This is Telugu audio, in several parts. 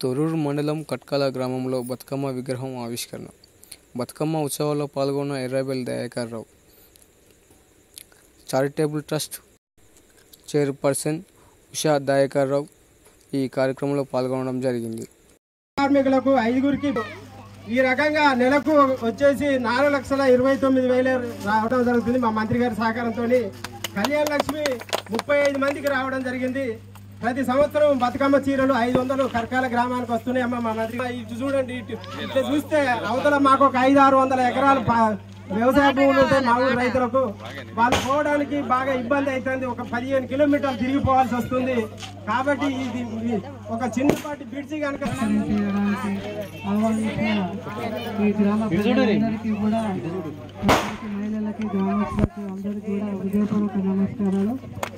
తొర్రూరు మండలం కట్కాల గ్రామంలో బతుకమ్మ విగ్రహం ఆవిష్కరణ బతుకమ్మ ఉత్సవాల్లో పాల్గొన్న Errabelli Dayakar Rao charitable trust chairperson Usha Dayakar Rao ఈ కార్యక్రమంలో పాల్గొనడం జరిగింది కార్మికులకు ఐదుగురికి ఈ రకంగా నెలకు వచ్చేసి నాలుగు లక్షల ఇరవై తొమ్మిది వేలు రావడం జరుగుతుంది మా మంత్రి గారి సహకారంతో కళ్యాణ లక్ష్మి ముప్పై ఐదు మందికి రావడం జరిగింది ప్రతి సంవత్సరం బతుకమ్మ చీరలు ఐదు వందలు కర్కాల గ్రామానికి వస్తున్నాయి అమ్మ మా మంత్రి గారు ఇటు చూడండి ఇటు ఇట్లా చూస్తే అవతల మాకు ఒక ఐదు ఆరు వందల ఎకరాలు ప- వ్యవసాయ భూములు ఉంటాయి మా ఊరు రైతులకు వాళ్ళు పోవడానికి బాగా ఇబ్బంది అవుతుంది ఒక పదిహేను కిలోమీటర్లు తిరిగిపోవాల్సి వస్తుంది కాబట్టి ఇది ఇది ఒక చిన్నపాటి బిడ్చి కనుక చేయడానికి ఆహ్వానించిన ఈ గ్రామ ప్రజలందరికీ కూడా ప్రతి మహిళలకి గ్రామస్తులకి అందరికీ కూడా హృదయపూర్వక నమస్కారాలు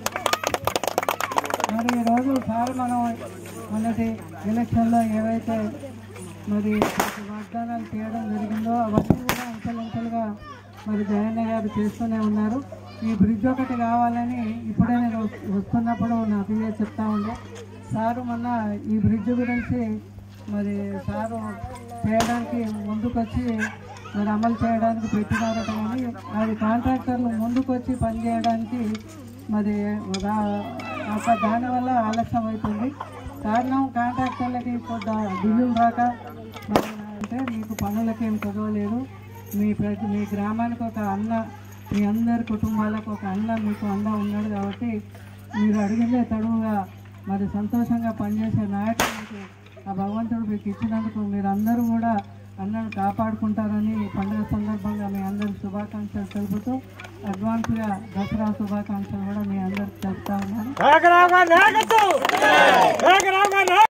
మరి ఈరోజు సార్ మనం మొన్నటి ఎలక్షన్లో ఏవైతే మరి ప్రతి వాగ్దానాలు చేయడం జరిగిందో అవన్నీ కూడా అంచెలంచెలుగా మరి జగన్న గారు చేస్తూనే ఉన్నారు ఈ బ్రిడ్జ్ ఒకటి కావాలని ఇప్పుడే నేను వస్తున్నప్పుడు నా పిల్లలు చెప్తా ఉండే సారు మొన్న ఈ బ్రిడ్జ్ గురించి మరి సారు చేయడానికి ముందుకొచ్చి మరి అమలు చేయడానికి పెట్టినారట కానీ అది కాంట్రాక్టర్లు ముందుకొచ్చి పనిచేయడానికి మరి రా- ఒక దానివల్ల ఆలస్యం అవుతుంది కారణం కాంట్రాక్టర్లకి కొంత బిల్లులు రాక మరి అంటే మీకు పనులకి ఏం చదవలేదు మీ ప్రతి మీ గ్రామానికి ఒక అన్న మీ అందరి కుటుంబాలకు ఒక అన్న మీకు అన్న ఉన్నాడు కాబట్టి మీరు అడిగిందే తడువుగా మరి సంతోషంగా పనిచేసే నాయకులకు ఆ భగవంతుడు మీకు ఇచ్చినందుకు మీరు అందరూ కూడా అన్నను కాపాడుకుంటారని ఈ పండుగ సందర్భంగా మీ అందరికి శుభాకాంక్షలు తెలుపుతూ అడ్వాన్స్గా దసరా శుభాకాంక్షలు కూడా మీ అందరికి చెప్తా ఉన్నాను